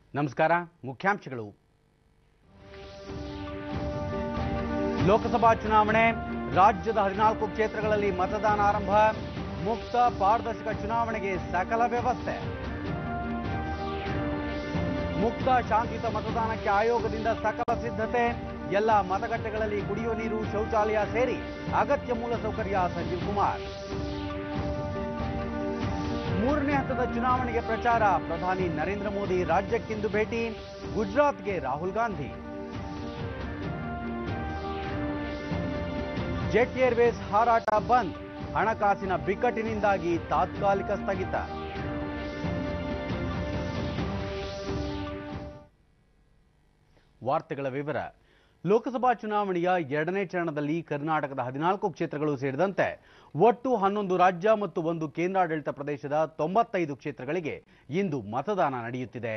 ನಮಸ್ಕಾರ ಮುಖ್ಯಾಂಶಗಳು ಲೋಕಸಭಾ ಚುನಾವಣೆ ರಾಜ್ಯದ ಹದಿನಾಲ್ಕು ಕ್ಷೇತ್ರಗಳಲ್ಲಿ ಮತದಾನ ಆರಂಭ ಮುಕ್ತ ಪಾರದರ್ಶಕ ಚುನಾವಣೆಗೆ ಸಕಲ ವ್ಯವಸ್ಥೆ ಮುಕ್ತ ಶಾಂತಿಯುತ ಮತದಾನಕ್ಕೆ ಆಯೋಗದಿಂದ ಸಕಲ ಸಿದ್ಧತೆ ಎಲ್ಲ ಮತಗಟ್ಟೆಗಳಲ್ಲಿ ಕುಡಿಯುವ ನೀರು ಶೌಚಾಲಯ ಸೇರಿ ಅಗತ್ಯ ಮೂಲಸೌಕರ್ಯ ಸಂಜೀವ್ ಕುಮಾರ್ ಮೂರನೇ ಹಂತದ ಚುನಾವಣೆಗೆ ಪ್ರಚಾರ ಪ್ರಧಾನಿ ನರೇಂದ್ರ ಮೋದಿ ರಾಜ್ಯಕ್ಕಿಂದು ಭೇಟಿ ಗುಜರಾತ್ಗೆ ರಾಹುಲ್ ಗಾಂಧಿ ಜೆಟ್ ಏರ್ವೇಸ್ ಹಾರಾಟ ಬಂದ್ ಹಣಕಾಸಿನ ಬಿಕ್ಕಟ್ಟಿನಿಂದಾಗಿ ತಾತ್ಕಾಲಿಕ ಸ್ಥಗಿತ ವಾರ್ತೆಗಳ ವಿವರ ಲೋಕಸಭಾ ಚುನಾವಣೆಯ ಎರಡನೇ ಚರಣದಲ್ಲಿ ಕರ್ನಾಟಕದ ಹದಿನಾಲ್ಕು ಕ್ಷೇತ್ರಗಳು ಸೇರಿದಂತೆ ಒಟ್ಟು ಹನ್ನೊಂದು ರಾಜ್ಯ ಮತ್ತು ಒಂದು ಕೇಂದ್ರಾಡಳಿತ ಪ್ರದೇಶದ ತೊಂಬತ್ತೈದು ಕ್ಷೇತ್ರಗಳಿಗೆ ಇಂದು ಮತದಾನ ನಡೆಯುತ್ತಿದೆ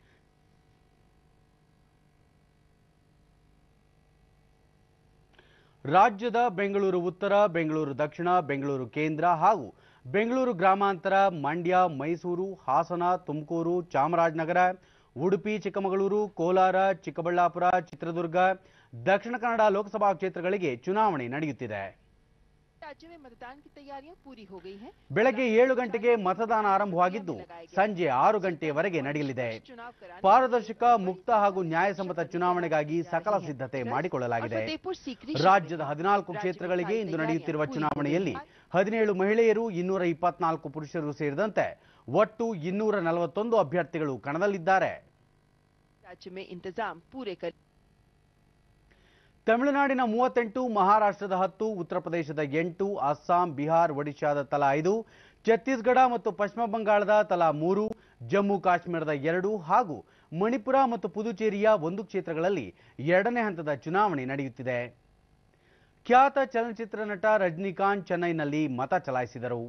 ರಾಜ್ಯದ ಬೆಂಗಳೂರು ಉತ್ತರ ಬೆಂಗಳೂರು ದಕ್ಷಿಣ ಬೆಂಗಳೂರು ಕೇಂದ್ರ ಹಾಗೂ ಬೆಂಗಳೂರು ಗ್ರಾಮಾಂತರ ಮಂಡ್ಯ ಮೈಸೂರು ಹಾಸನ ತುಮಕೂರು ಚಾಮರಾಜನಗರ ಉಡುಪಿ ಚಿಕ್ಕಮಗಳೂರು ಕೋಲಾರ ಚಿಕ್ಕಬಳ್ಳಾಪುರ ಚಿತ್ರದುರ್ಗ ದಕ್ಷಿಣ ಕನ್ನಡ ಲೋಕಸಭಾ ಕ್ಷೇತ್ರಗಳಿಗೆ ಚುನಾವಣೆ ನಡೆಯುತ್ತಿದೆ राज्य में मतदान की तैयारियां पूरी हो गई हैं ಬೆಳಗ್ಗೆ ಏಳು ಗಂಟೆಗೆ ಮತದಾನ ಆರಂಭವಾಗಿದ್ದು ಸಂಜೆ ಆರು ಗಂಟೆಯವರೆಗೆ ನಡೆಯಲಿದೆ चुनाव कराने ಪಾರದರ್ಶಕ ಮುಕ್ತ ಹಾಗೂ ನ್ಯಾಯಸಮ್ಮತ ಚುನಾವಣೆಗಾಗಿ ಸಕಲ ಸಿದ್ಧತೆ ಮಾಡಿಕೊಳ್ಳಲಾಗಿದೆ फतेहपुर सीकरी ರಾಜ್ಯದ ಹದಿನಾಲ್ಕು ಕ್ಷೇತ್ರಗಳಿಗೆ ಇಂದು ನಡೆಯುತ್ತಿರುವ ಚುನಾವಣೆಯಲ್ಲಿ ಹದಿನೇಳು ಮಹಿಳೆಯರು ಇನ್ನೂರ ಇಪ್ಪತ್ನಾಲ್ಕು ಪುರುಷರು ಸೇರಿದಂತೆ ಒಟ್ಟು ಇನ್ನೂರ ನಲವತ್ತೊಂದು ಅಭ್ಯರ್ಥಿಗಳು ಕಣದಲ್ಲಿದ್ದಾರೆ राज्य में इंतजाम पूरे कर ತಮಿಳುನಾಡಿನ ಮೂವತ್ತೆಂಟು ಮಹಾರಾಷ್ಟ್ರದ ಹತ್ತು ಉತ್ತರ ಪ್ರದೇಶದ ಎಂಟು ಅಸ್ಸಾಂ ಬಿಹಾರ್ ಒಡಿಶಾದ ತಲಾ ಐದು ಛತ್ತೀಸ್ಗಢ ಮತ್ತು ಪಶ್ಚಿಮ ಬಂಗಾಳದ ತಲಾ ಮೂರು ಜಮ್ಮು ಕಾಶ್ಮೀರದ ಎರಡು ಹಾಗೂ ಮಣಿಪುರ ಮತ್ತು ಪುದುಚೇರಿಯ ಒಂದು ಕ್ಷೇತ್ರಗಳಲ್ಲಿ ಎರಡನೇ ಹಂತದ ಚುನಾವಣೆ ನಡೆಯುತ್ತಿದೆ ಖ್ಯಾತ ಚಲನಚಿತ್ರ ನಟ ರಜನಿಕಾಂತ್ ಚೆನ್ನೈನಲ್ಲಿ ಮತ ಚಲಾಯಿಸಿದರು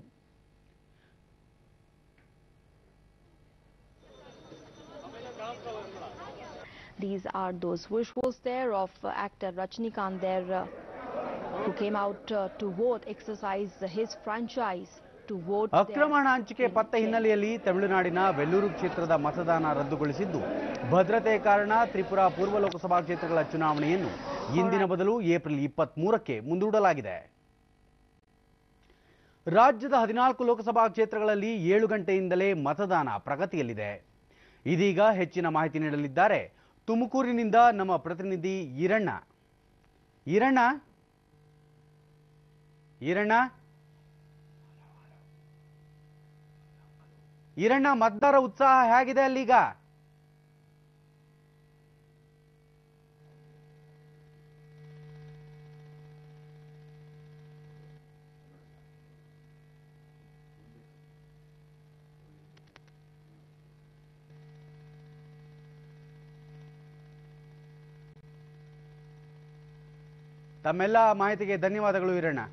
These are those visuals there of uh, actor Rajnikant there uh, who came out uh, to vote, exercise his franchise to vote. there ಅಕ್ರಮ ಹಣ ಹಂಚಿಕೆ in ಪತ್ತೆ Chennai. ಹಿನ್ನೆಲೆಯಲ್ಲಿ ತಮಿಳುನಾಡಿನ ವೆಲ್ಲೂರು ಕ್ಷೇತ್ರದ ಮತದಾನ ರದ್ದುಗೊಳಿಸಿದ್ದು ಭದ್ರತೆ ಕಾರಣ ತ್ರಿಪುರಾ ಪೂರ್ವ ಲೋಕಸಭಾ ಕ್ಷೇತ್ರಗಳ ಚುನಾವಣೆಯನ್ನು ಇಂದಿನ ಬದಲು ಏಪ್ರಿಲ್ ಇಪ್ಪತ್ತ್ ಮೂರಕ್ಕೆ ಮುಂದೂಡಲಾಗಿದೆ ರಾಜ್ಯದ ಹದಿನಾಲ್ಕು ಲೋಕಸಭಾ ಕ್ಷೇತ್ರಗಳಲ್ಲಿ ಏಳು ಗಂಟೆಯಿಂದಲೇ ಮತದಾನ ಪ್ರಗತಿಯಲ್ಲಿದೆ ಇದೀಗ ಹೆಚ್ಚಿನ ಮಾಹಿತಿ ನೀಡಲಿದ್ದಾರೆ ತುಮಕೂರಿನಿಂದ ನಮ್ಮ ಪ್ರತಿನಿಧಿ ಈರಣ್ಣ ಈರಣ್ಣ ಈರಣ್ಣ ಈರಣ್ಣ ಮತದಾರ ಉತ್ಸಾಹ ಹೇಗಿದೆ ಅಲ್ಲೀಗ ತಮ್ಮೆಲ್ಲ ಮಾಹಿತಿಗೆ ಧನ್ಯವಾದಗಳು ಈರಣ್ಣ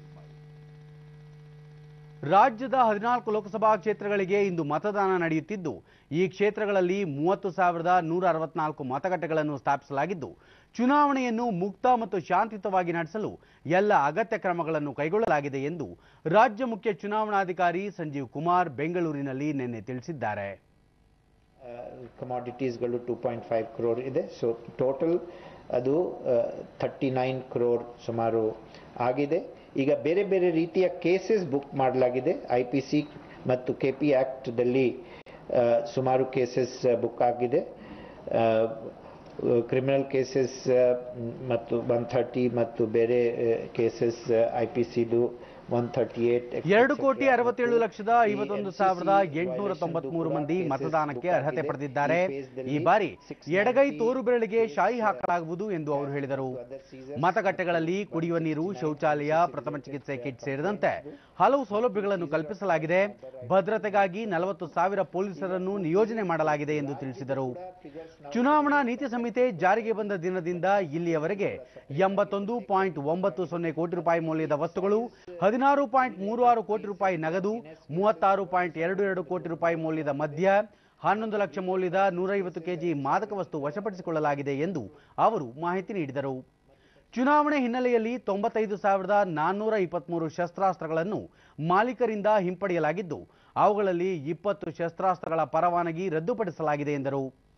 ರಾಜ್ಯದ ಹದಿನಾಲ್ಕು ಲೋಕಸಭಾ ಕ್ಷೇತ್ರಗಳಿಗೆ ಇಂದು ಮತದಾನ ನಡೆಯುತ್ತಿದ್ದು ಈ ಕ್ಷೇತ್ರಗಳಲ್ಲಿ ಮೂವತ್ತು ಸಾವಿರದ ನೂರ ಅರವತ್ನಾಲ್ಕು ಮತಗಟ್ಟೆಗಳನ್ನು ಸ್ಥಾಪಿಸಲಾಗಿದ್ದು ಚುನಾವಣೆಯನ್ನು ಮುಕ್ತ ಮತ್ತು ಶಾಂತಿಯುತವಾಗಿ ನಡೆಸಲು ಎಲ್ಲ ಅಗತ್ಯ ಕ್ರಮಗಳನ್ನು ಕೈಗೊಳ್ಳಲಾಗಿದೆ ಎಂದು ರಾಜ್ಯ ಮುಖ್ಯ ಚುನಾವಣಾಧಿಕಾರಿ ಸಂಜೀವ್ ಕುಮಾರ್ ಬೆಂಗಳೂರಿನಲ್ಲಿ ನಿನ್ನೆ ತಿಳಿಸಿದ್ದಾರೆ ಕಮಾಡಿಟೀಸ್ಗಳು ಟೂ ಪಾಯಿಂಟ್ ಫೈವ್ ಕ್ರೋರ್ ಇದೆ ಸೊ ಟೋಟಲ್ ಅದು ಥರ್ಟಿ ನೈನ್ ಕ್ರೋರ್ ಸುಮಾರು ಆಗಿದೆ ಈಗ ಬೇರೆ ಬೇರೆ ರೀತಿಯ ಕೇಸಸ್ ಬುಕ್ ಮಾಡಲಾಗಿದೆ ಐ ಪಿ ಸಿ ಮತ್ತು ಕೆ ಪಿ ಆ್ಯಕ್ಟ್ದಲ್ಲಿ ಸುಮಾರು ಕೇಸಸ್ ಬುಕ್ ಆಗಿದೆ ಕ್ರಿಮಿನಲ್ ಕೇಸಸ್ ಮತ್ತು ಒನ್ ಥರ್ಟಿ ಮತ್ತು ಬೇರೆ ಕೇಸಸ್ ಐ ಪಿ ಸಿದು ಒನ್ ಥರ್ಟಿ ಏಟ್ ಎರಡು ಕೋಟಿ ಅರವತ್ತೇಳು ಲಕ್ಷದ ಐವತ್ತೊಂದು ಸಾವಿರದ ಎಂಟುನೂರ ತೊಂಬತ್ಮೂರು ಮಂದಿ ಮತದಾನಕ್ಕೆ ಅರ್ಹತೆ ಪಡೆದಿದ್ದಾರೆ ಈ ಬಾರಿ ಎಡಗೈ ತೋರು ಬೆರಳಿಗೆ ಶಾಯಿ ಹಾಕಲಾಗುವುದು ಎಂದು ಅವರು ಹೇಳಿದರು ಮತಗಟ್ಟೆಗಳಲ್ಲಿ ಕುಡಿಯುವ ನೀರು ಶೌಚಾಲಯ ಪ್ರಥಮ ಚಿಕಿತ್ಸೆ ಕಿಟ್ ಸೇರಿದಂತೆ ಹಲವು ಸೌಲಭ್ಯಗಳನ್ನು ಕಲ್ಪಿಸಲಾಗಿದೆ ಭದ್ರತೆಗಾಗಿ ನಲವತ್ತು ಸಾವಿರ ಪೊಲೀಸರನ್ನು ನಿಯೋಜನೆ ಮಾಡಲಾಗಿದೆ ಎಂದು ತಿಳಿಸಿದರು ಚುನಾವಣಾ ನೀತಿ ಸಂಹಿತೆ ಜಾರಿಗೆ ಬಂದ ದಿನದಿಂದ ಇಲ್ಲಿಯವರೆಗೆ ಎಂಬತ್ತೊಂದು ಪಾಯಿಂಟ್ ಒಂಬತ್ತು ಸೊನ್ನೆ ಕೋಟಿ ರೂಪಾಯಿ ಮೌಲ್ಯದ ವಸ್ತುಗಳು ಹದಿನಾರು ಪಾಯಿಂಟ್ ಮೂರು ಆರು ಕೋಟಿ ರೂಪಾಯಿ ನಗದು ಮೂವತ್ತಾರು ಪಾಯಿಂಟ್ ಎರಡು ಎರಡು ಕೋಟಿ ರೂಪಾಯಿ ಮೌಲ್ಯದ ಮದ್ಯ ಹನ್ನೊಂದು ಲಕ್ಷ ಮೌಲ್ಯದ ನೂರೈವತ್ತು ಕೆಜಿ ಮಾದಕ ವಸ್ತು ವಶಪಡಿಸಿಕೊಳ್ಳಲಾಗಿದೆ ಎಂದು ಅವರು ಮಾಹಿತಿ ನೀಡಿದರು ಚುನಾವಣೆ ಹಿನ್ನೆಲೆಯಲ್ಲಿ ತೊಂಬತ್ತೈದು ಸಾವಿರದ ನಾನ್ನೂರ ಇಪ್ಪತ್ಮೂರು ಶಸ್ತ್ರಾಸ್ತ್ರಗಳನ್ನು ಮಾಲೀಕರಿಂದ ಹಿಂಪಡೆಯಲಾಗಿದ್ದು ಅವುಗಳಲ್ಲಿ ಇಪ್ಪತ್ತು ಶಸ್ತ್ರಾಸ್ತ್ರಗಳ ಪರವಾನಗಿ ರದ್ದುಪಡಿಸಲಾಗಿದೆ ಎಂದರು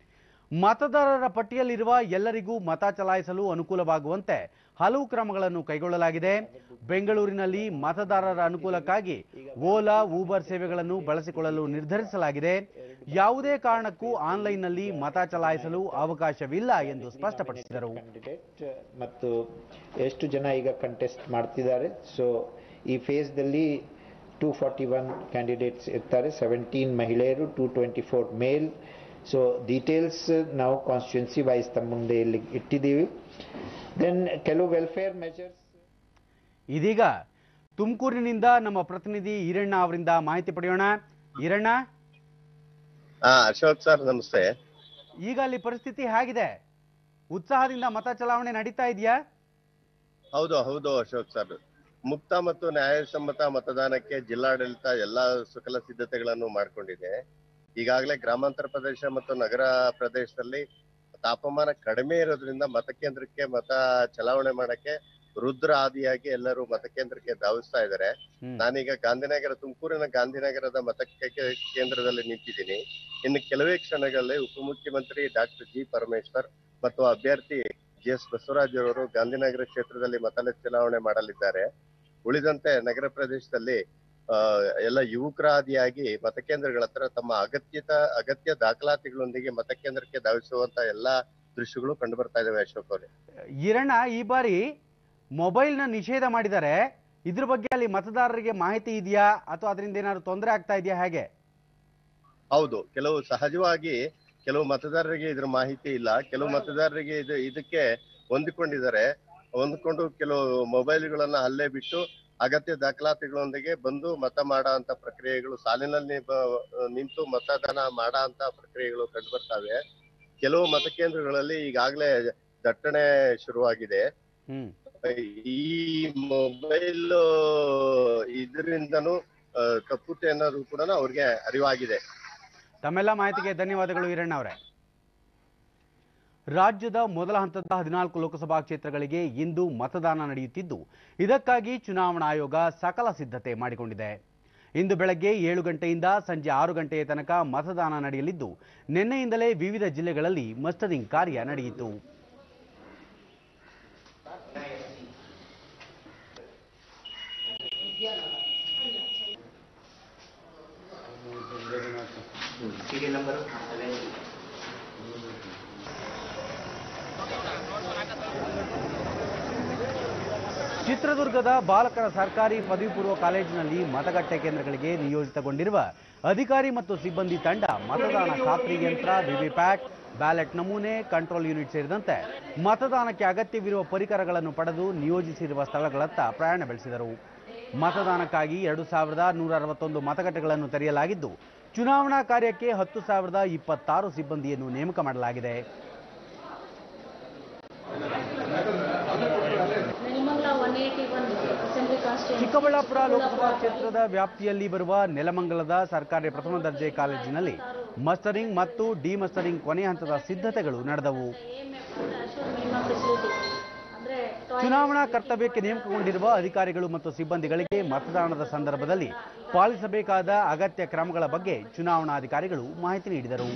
ಮತದಾರರ ಪಟ್ಟಿಯಲ್ಲಿರುವ ಎಲ್ಲರಿಗೂ ಮತ ಚಲಾಯಿಸಲು ಅನುಕೂಲವಾಗುವಂತೆ ಹಲವು ಕ್ರಮಗಳನ್ನು ಕೈಗೊಳ್ಳಲಾಗಿದೆ ಬೆಂಗಳೂರಿನಲ್ಲಿ ಮತದಾರರ ಅನುಕೂಲಕ್ಕಾಗಿ ಓಲಾ ಊಬರ್ ಸೇವೆಗಳನ್ನು ಬಳಸಿಕೊಳ್ಳಲು ನಿರ್ಧರಿಸಲಾಗಿದೆ ಯಾವುದೇ ಕಾರಣಕ್ಕೂ ಆನ್ಲೈನ್ನಲ್ಲಿ ಮತ ಚಲಾಯಿಸಲು ಅವಕಾಶವಿಲ್ಲ ಎಂದು ಸ್ಪಷ್ಟಪಡಿಸಿದರು ಕ್ಯಾಂಡಿಡೇಟ್ ಮತ್ತು ಎಷ್ಟು ಜನ ಈಗ ಕಂಟೆಸ್ಟ್ ಮಾಡ್ತಿದ್ದಾರೆ ಸೊ ಈ ಫೇಸ್ದಲ್ಲಿ ಟೂ ಫಾರ್ಟಿ ಒನ್ ಕ್ಯಾಂಡಿಡೇಟ್ಸ್ ಇರ್ತಾರೆ ಸೆವೆಂಟೀನ್ ಮಹಿಳೆಯರು two twenty four male so details ನಾವು ಕಾನ್ಸ್ಟಿಟ್ಯೂನ್ಸಿ ವೈಸ್ ತಮ್ಮ ಮುಂದೆ ಇಲ್ಲಿ ಇಟ್ಟಿದ್ದೀವಿ ದೆನ್ ಕೆಲವು ವೆಲ್ಫೇರ್ ಮೆಜರ್ಸ್ ಇದೀಗ ತುಮಕೂರಿನಿಂದ ನಮ್ಮ ಪ್ರತಿನಿಧಿ ಈರಣ್ಣ ಅವರಿಂದ ಮಾಹಿತಿ ಪಡೆಯೋಣ ಈರಣ್ಣ ಹಾ ಅಶೋಕ್ ಸರ್ ನಮಸ್ತೆ ಈಗ ಅಲ್ಲಿ ಪರಿಸ್ಥಿತಿ ಹೇಗಿದೆ ಉತ್ಸಾಹದಿಂದ ಮತ ಚಲಾವಣೆ ನಡೀತಾ ಇದೆಯಾ ಹೌದು ಹೌದು ಅಶೋಕ್ ಸರ್ ಮುಕ್ತ ಮತ್ತು ನ್ಯಾಯಸಮ್ಮತ ಮತದಾನಕ್ಕೆ ಜಿಲ್ಲಾಡಳಿತ ಎಲ್ಲಾ ಸಕಲ ಸಿದ್ಧತೆಗಳನ್ನು ಮಾಡಿಕೊಂಡಿದೆ ಈಗಾಗಲೇ ಗ್ರಾಮಾಂತರ ಪ್ರದೇಶ ಮತ್ತು ನಗರ ಪ್ರದೇಶದಲ್ಲಿ ತಾಪಮಾನ ಕಡಿಮೆ ಇರೋದ್ರಿಂದ ಮತಕೇಂದ್ರಕ್ಕೆ ಮತ ಚಲಾವಣೆ ಮಾಡಕ್ಕೆ ರುದ್ರ ಆದಿಯಾಗಿ ಎಲ್ಲರೂ ಮತಕೇಂದ್ರಕ್ಕೆ ಧಾವಿಸ್ತಾ ಇದ್ದಾರೆ ಹ್ಮ್. ನಾನೀಗ ಗಾಂಧಿನಗರ ತುಮಕೂರಿನ ಗಾಂಧಿನಗರದ ಮತಕ್ಕೆ ಕೇಂದ್ರದಲ್ಲಿ ನಿಂತಿದ್ದೀನಿ ಇನ್ನು ಕೆಲವೇ ಕ್ಷಣಗಳಲ್ಲಿ ಉಪಮುಖ್ಯಮಂತ್ರಿ ಡಾಕ್ಟರ್ ಜಿ ಪರಮೇಶ್ವರ್ ಮತ್ತು ಅಭ್ಯರ್ಥಿ ಜಿ ಎಸ್ ಬಸವರಾಜ್ ಅವರು ಗಾಂಧಿನಗರ ಕ್ಷೇತ್ರದಲ್ಲಿ ಮತ ಚಲಾವಣೆ ಮಾಡಲಿದ್ದಾರೆ ಉಳಿದಂತೆ ನಗರ ಪ್ರದೇಶದಲ್ಲಿ ಆ, ಎಲ್ಲ ಯುವಕರಾದಿಯಾಗಿ ಮತಕೇಂದ್ರಗಳ ಹತ್ರ ತಮ್ಮ ಅಗತ್ಯತ ಅಗತ್ಯ ದಾಖಲಾತಿಗಳೊಂದಿಗೆ ಮತಕೇಂದ್ರಕ್ಕೆ ಧಾವಿಸುವಂತ ಎಲ್ಲಾ ದೃಶ್ಯಗಳು ಕಂಡು ಬರ್ತಾ ಇದಾವೆ ಅಶೋಕ್ ಅವರೇ ಈರಣ್ಣ ಈ ಬಾರಿ ಮೊಬೈಲ್ನ ನಿಷೇಧ ಮಾಡಿದ್ದಾರೆ ಇದ್ರ ಬಗ್ಗೆ ಅಲ್ಲಿ ಮತದಾರರಿಗೆ ಮಾಹಿತಿ ಇದೆಯಾ ಅಥವಾ ಅದರಿಂದ ಏನಾದ್ರು ತೊಂದರೆ ಆಗ್ತಾ ಇದೆಯಾ ಹೇಗೆ ಹೌದು ಕೆಲವು ಸಹಜವಾಗಿ ಕೆಲವು ಮತದಾರರಿಗೆ ಇದ್ರ ಮಾಹಿತಿ ಇಲ್ಲ ಕೆಲವು ಮತದಾರರಿಗೆ ಇದು ಇದಕ್ಕೆ ಹೊಂದಿಕೊಂಡಿದ್ದಾರೆ ಹೊಂದ್ಕೊಂಡು ಕೆಲವು ಮೊಬೈಲ್ಗಳನ್ನ ಅಲ್ಲೇ ಬಿಟ್ಟು ಅಗತ್ಯ ದಾಖಲಾತಿಗಳೊಂದಿಗೆ ಬಂದು ಮತ ಮಾಡೋ ಅಂತ ಪ್ರಕ್ರಿಯೆಗಳು ಸಾಲಿನಲ್ಲಿ ಬ- ನಿಂತು ಮತದಾನ ಮಾಡೋ ಅಂತ ಪ್ರಕ್ರಿಯೆಗಳು ಕಂಡು ಬರ್ತಾವೆ ಕೆಲವು ಮತಕೇಂದ್ರಗಳಲ್ಲಿ ಈಗಾಗಲೇ ದಟ್ಟಣೆ ಶುರುವಾಗಿದೆ ಹ್ಮ್ ಈ ಮೊಬೈಲ್ ಇದರಿಂದನೂ ಆ, ತಪ್ಪುತ್ತೆ ಅನ್ನೋದು ಕೂಡ ಅವ್ರಿಗೆ ಅರಿವಾಗಿದೆ ತಮ್ಮೆಲ್ಲ ಮಾಹಿತಿಗೆ ಧನ್ಯವಾದಗಳು ಈರಣ್ಣ ಅವರೇ ರಾಜ್ಯದ ಮೊದಲ ಹಂತದ ಹದಿನಾಲ್ಕು ಲೋಕಸಭಾ ಕ್ಷೇತ್ರಗಳಿಗೆ ಇಂದು ಮತದಾನ ನಡೆಯುತ್ತಿದ್ದು ಇದಕ್ಕಾಗಿ ಚುನಾವಣಾ ಆಯೋಗ ಸಕಲ ಸಿದ್ಧತೆ ಮಾಡಿಕೊಂಡಿದೆ ಇಂದು ಬೆಳಗ್ಗೆ ಏಳು ಗಂಟೆಯಿಂದ ಸಂಜೆ ಆರು ಗಂಟೆಯ ತನಕ ಮತದಾನ ನಡೆಯಲಿದ್ದು ನಿನ್ನೆಯಿಂದಲೇ ವಿವಿಧ ಜಿಲ್ಲೆಗಳಲ್ಲಿ ಮಸ್ಟರಿಂಗ್ ಕಾರ್ಯ ನಡೆಯಿತು ಚಿತ್ರದುರ್ಗದ ಬಾಲಕರ ಸರ್ಕಾರಿ ಪದವಿ ಪೂರ್ವ ಕಾಲೇಜಿನಲ್ಲಿ ಮತಗಟ್ಟೆ ಕೇಂದ್ರಗಳಿಗೆ ನಿಯೋಜಿತಗೊಂಡಿರುವ ಅಧಿಕಾರಿ ಮತ್ತು ಸಿಬ್ಬಂದಿ ತಂಡ ಮತದಾನ ಖಾತ್ರಿ ಯಂತ್ರ ವಿವಿಪ್ಯಾಟ್ ಬ್ಯಾಲೆಟ್ ನಮೂನೆ ಕಂಟ್ರೋಲ್ ಯೂನಿಟ್ ಸೇರಿದಂತೆ ಮತದಾನಕ್ಕೆ ಅಗತ್ಯವಿರುವ ಪರಿಕರಗಳನ್ನು ಪಡೆದು ನಿಯೋಜಿಸಿರುವ ಸ್ಥಳಗಳತ್ತ ಪ್ರಯಾಣ ಬೆಳೆಸಿದರು ಮತದಾನಕ್ಕಾಗಿ ಎರಡು ಸಾವಿರದ ನೂರ ಅರವತ್ತೊಂದು ಮತಗಟ್ಟೆಗಳನ್ನು ತೆರೆಯಲಾಗಿದ್ದು ಚುನಾವಣಾ ಕಾರ್ಯಕ್ಕೆ ಹತ್ತು ಸಾವಿರದ ಇಪ್ಪತ್ತಾರು ಸಿಬ್ಬಂದಿಯನ್ನು ನೇಮಕ ಮಾಡಲಾಗಿದೆ Nelamangala one eighty one assembly constituency Chikkaballapura Lok Sabha ಕ್ಷೇತ್ರದ ವ್ಯಾಪ್ತಿಯಲ್ಲಿ ಬರುವ ನೆಲಮಂಗಲದ ಸರ್ಕಾರಿ ಪ್ರಥಮ ದರ್ಜೆ ಕಾಲೇಜಿನಲ್ಲಿ ಮಸ್ಟರಿಂಗ್ ಮತ್ತು ಡಿಮಸ್ಟರಿಂಗ್ ಕೊನೆಯ ಹಂತದ ಸಿದ್ಧತೆಗಳು ನಡೆದವು ಮಿನಿಮಮ್ ಫೆಸಿಲಿಟಿ ಅಂದ್ರೆ ಚುನಾವಣಾ ಕರ್ತವ್ಯಕ್ಕೆ ನೇಮಕಗೊಂಡಿರುವ ಅಧಿಕಾರಿಗಳು ಮತ್ತು ಸಿಬ್ಬಂದಿಗಳಿಗೆ ಮತದಾನದ ಸಂದರ್ಭದಲ್ಲಿ ಪಾಲಿಸಬೇಕಾದ ಅಗತ್ಯ ಕ್ರಮಗಳ ಬಗ್ಗೆ ಚುನಾವಣಾಧಿಕಾರಿಗಳು ಮಾಹಿತಿ ನೀಡಿದರು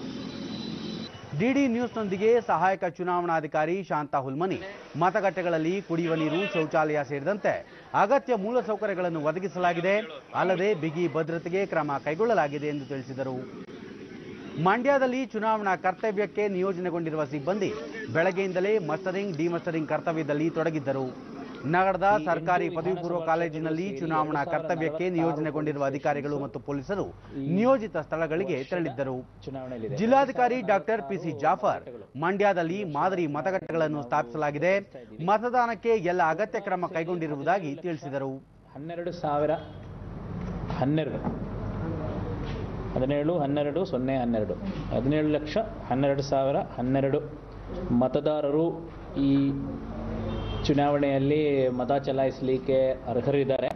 ಡಿಡಿ ನ್ಯೂಸ್ನೊಂದಿಗೆ ಸಹಾಯಕ ಚುನಾವಣಾಧಿಕಾರಿ ಶಾಂತಾ ಹುಲ್ಮನಿ ಮತಗಟ್ಟೆಗಳಲ್ಲಿ ಕುಡಿಯುವ ನೀರು ಶೌಚಾಲಯ ಸೇರಿದಂತೆ ಅಗತ್ಯ ಮೂಲಸೌಕರ್ಯಗಳನ್ನು ಒದಗಿಸಲಾಗಿದೆ ಅಲ್ಲದೆ ಬಿಗಿ ಭದ್ರತೆಗೆ ಕ್ರಮ ಕೈಗೊಳ್ಳಲಾಗಿದೆ ಎಂದು ತಿಳಿಸಿದರು ಮಂಡ್ಯದಲ್ಲಿ ಚುನಾವಣಾ ಕರ್ತವ್ಯಕ್ಕೆ ನಿಯೋಜನೆಗೊಂಡಿರುವ ಸಿಬ್ಬಂದಿ ಬೆಳಗ್ಗೆಯಿಂದಲೇ ಮಸ್ಟರಿಂಗ್ ಡಿಮಸ್ಟರಿಂಗ್ ಕರ್ತವ್ಯದಲ್ಲಿ ತೊಡಗಿದ್ದರು ನಗರದ ಸರ್ಕಾರಿ ಪದವಿ ಪೂರ್ವ ಕಾಲೇಜಿನಲ್ಲಿ ಚುನಾವಣಾ ಕರ್ತವ್ಯಕ್ಕೆ ನಿಯೋಜನೆಗೊಂಡಿರುವ ಅಧಿಕಾರಿಗಳು ಮತ್ತು ಪೊಲೀಸರು ನಿಯೋಜಿತ ಸ್ಥಳಗಳಿಗೆ ತೆರಳಿದ್ದರು ಜಿಲ್ಲಾಧಿಕಾರಿ ಡಾಕ್ಟರ್ ಪಿಸಿ ಜಾಫರ್ ಮಂಡ್ಯದಲ್ಲಿ ಮಾದರಿ ಮತಗಟ್ಟೆಗಳನ್ನು ಸ್ಥಾಪಿಸಲಾಗಿದೆ ಮತದಾನಕ್ಕೆ ಎಲ್ಲ ಅಗತ್ಯ ಕ್ರಮ ಕೈಗೊಂಡಿರುವುದಾಗಿ ತಿಳಿಸಿದರು ಹನ್ನೆರಡು ಸಾವಿರ ಹನ್ನೆರಡು ಹದಿನೇಳು ಹನ್ನೆರಡು ಸೊನ್ನೆ ಹನ್ನೆರಡು ಹದಿನೇಳು ಲಕ್ಷ ಹನ್ನೆರಡು ಸಾವಿರ ಹನ್ನೆರಡು ಮತದಾರರು ಈ ಚುನಾವಣೆಯಲ್ಲಿ ಮತ ಚಲಾಯಿಸಲಿಕ್ಕೆ ಅರ್ಹರಿದ್ದಾರೆ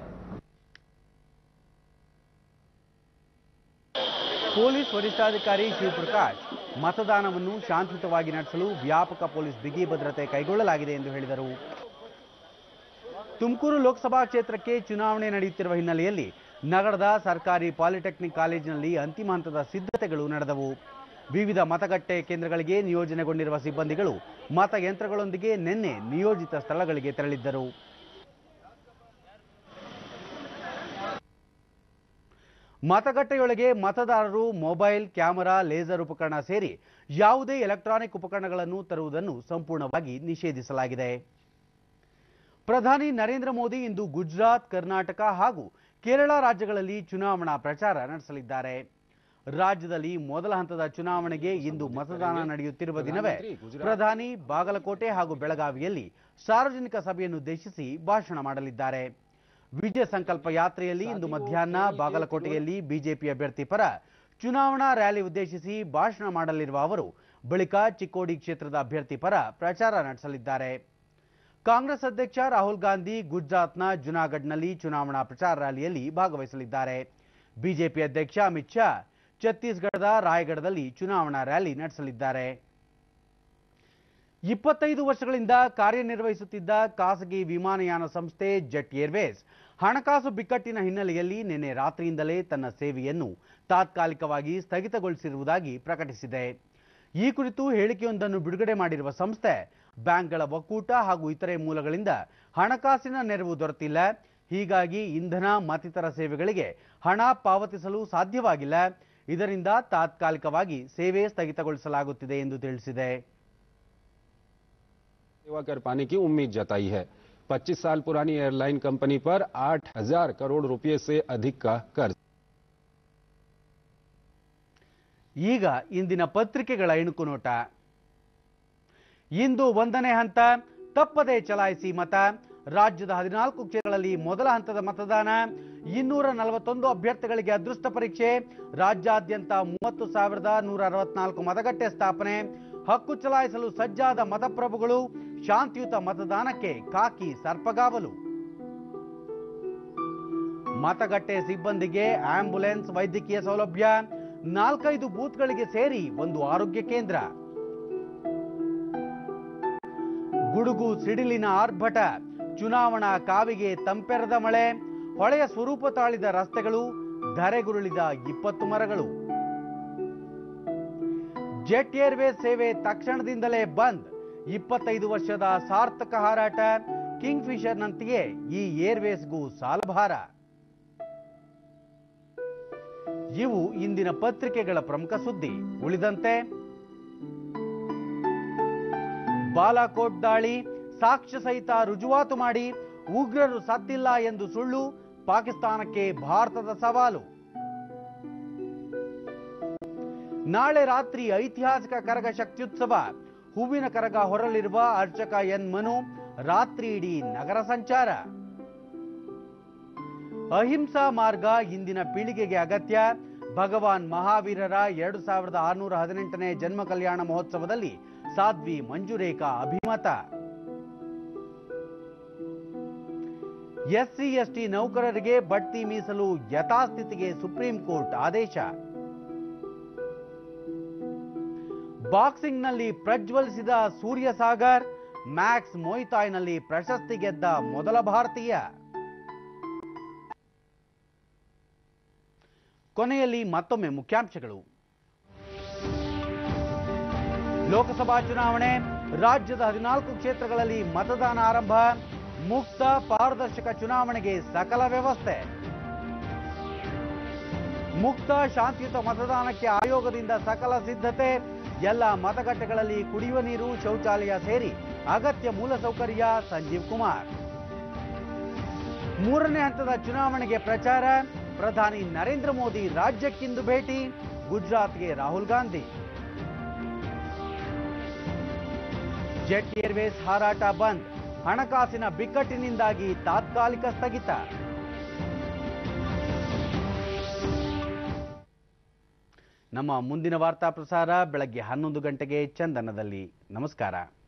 ಪೊಲೀಸ್ ವರಿಷ್ಠಾಧಿಕಾರಿ ಶಿವಪ್ರಕಾಶ್ ಮತದಾನವನ್ನು ಶಾಂತಿಯುತವಾಗಿ ನಡೆಸಲು ವ್ಯಾಪಕ ಪೊಲೀಸ್ ಬಿಗಿ ಭದ್ರತೆ ಕೈಗೊಳ್ಳಲಾಗಿದೆ ಎಂದು ಹೇಳಿದರು ತುಮಕೂರು ಲೋಕಸಭಾ ಕ್ಷೇತ್ರಕ್ಕೆ ಚುನಾವಣೆ ನಡೆಯುತ್ತಿರುವ ಹಿನ್ನೆಲೆಯಲ್ಲಿ ನಗರದ ಸರ್ಕಾರಿ ಪಾಲಿಟೆಕ್ನಿಕ್ ಕಾಲೇಜಿನಲ್ಲಿ ಅಂತಿಮ ಹಂತದ ಸಿದ್ಧತೆಗಳು ನಡೆದವು ವಿವಿಧ ಮತಗಟ್ಟೆ ಕೇಂದ್ರಗಳಿಗೆ ನಿಯೋಜನೆಗೊಂಡಿರುವ ಸಿಬ್ಬಂದಿಗಳು ಮತಯಂತ್ರಗಳೊಂದಿಗೆ ನಿನ್ನೆ ನಿಯೋಜಿತ ಸ್ಥಳಗಳಿಗೆ ತೆರಳಿದ್ದರು ಮತಗಟ್ಟೆಯೊಳಗೆ ಮತದಾರರು ಮೊಬೈಲ್ ಕ್ಯಾಮೆರಾ ಲೇಸರ್ ಉಪಕರಣ ಸೇರಿ ಯಾವುದೇ ಎಲೆಕ್ಟ್ರಾನಿಕ್ ಉಪಕರಣಗಳನ್ನು ತರುವುದನ್ನು ಸಂಪೂರ್ಣವಾಗಿ ನಿಷೇಧಿಸಲಾಗಿದೆ ಪ್ರಧಾನಿ ನರೇಂದ್ರ ಮೋದಿ ಇಂದು ಗುಜರಾತ್ ಕರ್ನಾಟಕ ಹಾಗೂ ಕೇರಳ ರಾಜ್ಯಗಳಲ್ಲಿ ಚುನಾವಣಾ ಪ್ರಚಾರ ನಡೆಸಲಿದ್ದಾರೆ ರಾಜ್ಯದಲ್ಲಿ ಮೊದಲ ಹಂತದ ಚುನಾವಣೆಗೆ ಇಂದು ಮತದಾನ ನಡೆಯುತ್ತಿರುವ ದಿನವೇ ಪ್ರಧಾನಿ ಬಾಗಲಕೋಟೆ ಹಾಗೂ ಬೆಳಗಾವಿಯಲ್ಲಿ ಸಾರ್ವಜನಿಕ ಸಭೆಯನ್ನುದ್ದೇಶಿಸಿ ಭಾಷಣ ಮಾಡಲಿದ್ದಾರೆ ವಿಜಯ ಸಂಕಲ್ಪ ಯಾತ್ರೆಯಲ್ಲಿ ಇಂದು ಮಧ್ಯಾಹ್ನ ಬಾಗಲಕೋಟೆಯಲ್ಲಿ ಬಿಜೆಪಿ ಅಭ್ಯರ್ಥಿ ಪರ ಚುನಾವಣಾ ರ್ಯಾಲಿ ಉದ್ದೇಶಿಸಿ ಭಾಷಣ ಮಾಡಲಿರುವ ಅವರು ಬಳಿಕ ಚಿಕ್ಕೋಡಿ ಕ್ಷೇತ್ರದ ಅಭ್ಯರ್ಥಿ ಪರ ಪ್ರಚಾರ ನಡೆಸಲಿದ್ದಾರೆ ಕಾಂಗ್ರೆಸ್ ಅಧ್ಯಕ್ಷ ರಾಹುಲ್ ಗಾಂಧಿ ಗುಜರಾತ್ನ ಜುನಾಗಢ್ನಲ್ಲಿ ಚುನಾವಣಾ ಪ್ರಚಾರ ರ್ಯಾಲಿಯಲ್ಲಿ ಭಾಗವಹಿಸಲಿದ್ದಾರೆ ಬಿಜೆಪಿ ಅಧ್ಯಕ್ಷ ಅಮಿತ್ ಶಾ ಛತ್ತೀಸ್ಗಢದ ರಾಯಗಢದಲ್ಲಿ ಚುನಾವಣಾ ರ್ಯಾಲಿ ನಡೆಸಲಿದ್ದಾರೆ ಇಪ್ಪತ್ತೈದು ವರ್ಷಗಳಿಂದ ಕಾರ್ಯನಿರ್ವಹಿಸುತ್ತಿದ್ದ ಖಾಸಗಿ ವಿಮಾನಯಾನ ಸಂಸ್ಥೆ ಜೆಟ್ ಏರ್ವೇಸ್ ಹಣಕಾಸು ಬಿಕ್ಕಟ್ಟಿನ ಹಿನ್ನೆಲೆಯಲ್ಲಿ ನಿನ್ನೆ ರಾತ್ರಿಯಿಂದಲೇ ತನ್ನ ಸೇವೆಯನ್ನು ತಾತ್ಕಾಲಿಕವಾಗಿ ಸ್ಥಗಿತಗೊಳಿಸಿರುವುದಾಗಿ ಪ್ರಕಟಿಸಿದೆ ಈ ಕುರಿತು ಹೇಳಿಕೆಯೊಂದನ್ನು ಬಿಡುಗಡೆ ಮಾಡಿರುವ ಸಂಸ್ಥೆ ಬ್ಯಾಂಕ್ಗಳ ಒಕ್ಕೂಟ ಹಾಗೂ ಇತರೆ ಮೂಲಗಳಿಂದ ಹಣಕಾಸಿನ ನೆರವು ದೊರೆತಿಲ್ಲ ಹೀಗಾಗಿ ಇಂಧನ ಮತ್ತಿತರ ಸೇವೆಗಳಿಗೆ ಹಣ ಪಾವತಿಸಲು ಸಾಧ್ಯವಾಗಿಲ್ಲ ಇದರಿಂದ ತಾತ್ಕಾಲಿಕವಾಗಿ ಸೇವೆ ಸ್ಥಗಿತಗೊಳಿಸಲಾಗುತ್ತಿದೆ ಎಂದು ತಿಳಿಸಿದೆ सेवा कर पाने की उम्मीद जताई है 25 साल पुरानी एयरलाइन कंपनी पर 8000 करोड़ रुपए से अधिक का कर्ज ಈಗ ಇಂದಿನ ಪತ್ರಿಕೆಗಳ ಇಣುಕು ನೋಟ ಇಂದು ಒಂದನೇ ಹಂತ ತಪ್ಪದೆ ಚಲಾಯಿಸಿ ಮತ ರಾಜ್ಯದ ಹದಿನಾಲ್ಕು ಕ್ಷೇತ್ರಗಳಲ್ಲಿ ಮೊದಲ ಹಂತದ ಮತದಾನ ಇನ್ನೂರ ನಲವತ್ತೊಂದು ಅಭ್ಯರ್ಥಿಗಳಿಗೆ ಅದೃಷ್ಟ ಪರೀಕ್ಷೆ ರಾಜ್ಯಾದ್ಯಂತ ಮೂವತ್ತು ಸಾವಿರದ ನೂರ ಅರವತ್ನಾಲ್ಕು ಮತಗಟ್ಟೆ ಸ್ಥಾಪನೆ ಹಕ್ಕು ಚಲಾಯಿಸಲು ಸಜ್ಜಾದ ಮತಪ್ರಭುಗಳು ಶಾಂತಿಯುತ ಮತದಾನಕ್ಕೆ ಕಾಕಿ ಸರ್ಪಗಾವಲು ಮತಗಟ್ಟೆ ಸಿಬ್ಬಂದಿಗೆ ಆಂಬ್ಯುಲೆನ್ಸ್ ವೈದ್ಯಕೀಯ ಸೌಲಭ್ಯ ನಾಲ್ಕೈದು ಬೂತ್ಗಳಿಗೆ ಸೇರಿ ಒಂದು ಆರೋಗ್ಯ ಕೇಂದ್ರ ಗುಡುಗು ಸಿಡಿಲಿನ ಆರ್ಭಟ ಚುನಾವಣಾ ಕಾವಿಗೆ ತಂಪೆರೆದ ಮಳೆ ಹೊಳೆಯ ಸ್ವರೂಪ ತಾಳಿದ ರಸ್ತೆಗಳು ಧರೆಗುರುಳಿದ ಇಪ್ಪತ್ತು ಮರಗಳು ಜೆಟ್ ಏರ್ವೇಸ್ ಸೇವೆ ತಕ್ಷಣದಿಂದಲೇ ಬಂದ್ ಇಪ್ಪತ್ತೈದು ವರ್ಷದ ಸಾರ್ಥಕ ಹಾರಾಟ ಕಿಂಗ್ ಫಿಶರ್ನಂತೆಯೇ ಈ ಏರ್ವೇಸ್ಗೂ ಸಾಲಭಾರ ಇವು ಇಂದಿನ ಪತ್ರಿಕೆಗಳ ಪ್ರಮುಖ ಸುದ್ದಿ ಉಳಿದಂತೆ ಬಾಲಾಕೋಟ್ ದಾಳಿ ಸಾಕ್ಷ್ಯ ಸಹಿತ ರುಜುವಾತು ಮಾಡಿ ಉಗ್ರರು ಸತ್ತಿಲ್ಲ ಎಂದು ಸುಳ್ಳು ಪಾಕಿಸ್ತಾನಕ್ಕೆ ಭಾರತದ ಸವಾಲು ನಾಳೆ ರಾತ್ರಿ ಐತಿಹಾಸಿಕ ಕರಗ ಶಕ್ತ್ಯುತ್ಸವ ಹೂವಿನ ಕರಗ ಹೊರಲಿರುವ ಅರ್ಚಕ ಎನ್ ಮನು ರಾತ್ರಿ ಇಡೀ ನಗರ ಸಂಚಾರ ಅಹಿಂಸಾ ಮಾರ್ಗ ಇಂದಿನ ಪೀಳಿಗೆಗೆ ಅಗತ್ಯ ಭಗವಾನ್ ಮಹಾವೀರರ ಎರಡು ಸಾವಿರದ ಆರುನೂರ ಹದಿನೆಂಟನೇ ಜನ್ಮ ಕಲ್ಯಾಣ ಮಹೋತ್ಸವದಲ್ಲಿ ಸಾಧ್ವಿ ಮಂಜುರೇಖಾ ಅಭಿಮತ ಎಸ್ಸಿ ಎಸ್ಟಿ ನೌಕರರಿಗೆ ಬಡ್ತಿ ಮೀಸಲು ಯಥಾಸ್ಥಿತಿಗೆ ಸುಪ್ರೀಂ ಕೋರ್ಟ್ ಆದೇಶ ಬಾಕ್ಸಿಂಗ್ನಲ್ಲಿ ಪ್ರಜ್ವಲಿಸಿದ ಸೂರ್ಯ ಸಾಗರ್ ಮ್ಯಾಕ್ಸ್ ಮೊಯ್ತಾಯ್ನಲ್ಲಿ ಪ್ರಶಸ್ತಿ ಗೆದ್ದ ಮೊದಲ ಭಾರತೀಯ ಕೊನೆಯಲ್ಲಿ ಮತ್ತೊಮ್ಮೆ ಮುಖ್ಯಾಂಶಗಳು ಲೋಕಸಭಾ ಚುನಾವಣೆ ರಾಜ್ಯದ ಹದಿನಾಲ್ಕು ಕ್ಷೇತ್ರಗಳಲ್ಲಿ ಮತದಾನ ಆರಂಭ ಮುಕ್ತ ಪಾರದರ್ಶಕ ಚುನಾವಣೆಗೆ ಸಕಲ ವ್ಯವಸ್ಥೆ ಮುಕ್ತ ಶಾಂತಿಯುತ ಮತದಾನಕ್ಕೆ ಆಯೋಗದಿಂದ ಸಕಲ ಸಿದ್ಧತೆ ಎಲ್ಲ ಮತಗಟ್ಟೆಗಳಲ್ಲಿ ಕುಡಿಯುವ ನೀರು ಶೌಚಾಲಯ ಸೇರಿ ಅಗತ್ಯ ಮೂಲಸೌಕರ್ಯ ಸಂಜೀವ್ ಕುಮಾರ್ ಮೂರನೇ ಹಂತದ ಚುನಾವಣೆಗೆ ಪ್ರಚಾರ ಪ್ರಧಾನಿ ನರೇಂದ್ರ ಮೋದಿ ರಾಜ್ಯಕ್ಕಿಂದು ಭೇಟಿ ಗುಜರಾತ್ಗೆ ರಾಹುಲ್ ಗಾಂಧಿ ಜೆಟ್ ಏರ್ವೇಸ್ ಹಾರಾಟ ಬಂದ್ ಹಣಕಾಸಿನ ಬಿಕ್ಕಟ್ಟಿನಿಂದಾಗಿ ತಾತ್ಕಾಲಿಕ ಸ್ಥಗಿತ ನಮ್ಮ ಮುಂದಿನ ವಾರ್ತಾ ಪ್ರಸಾರ ಬೆಳಗ್ಗೆ ಹನ್ನೊಂದು ಗಂಟೆಗೆ ಚಂದನದಲ್ಲಿ ನಮಸ್ಕಾರ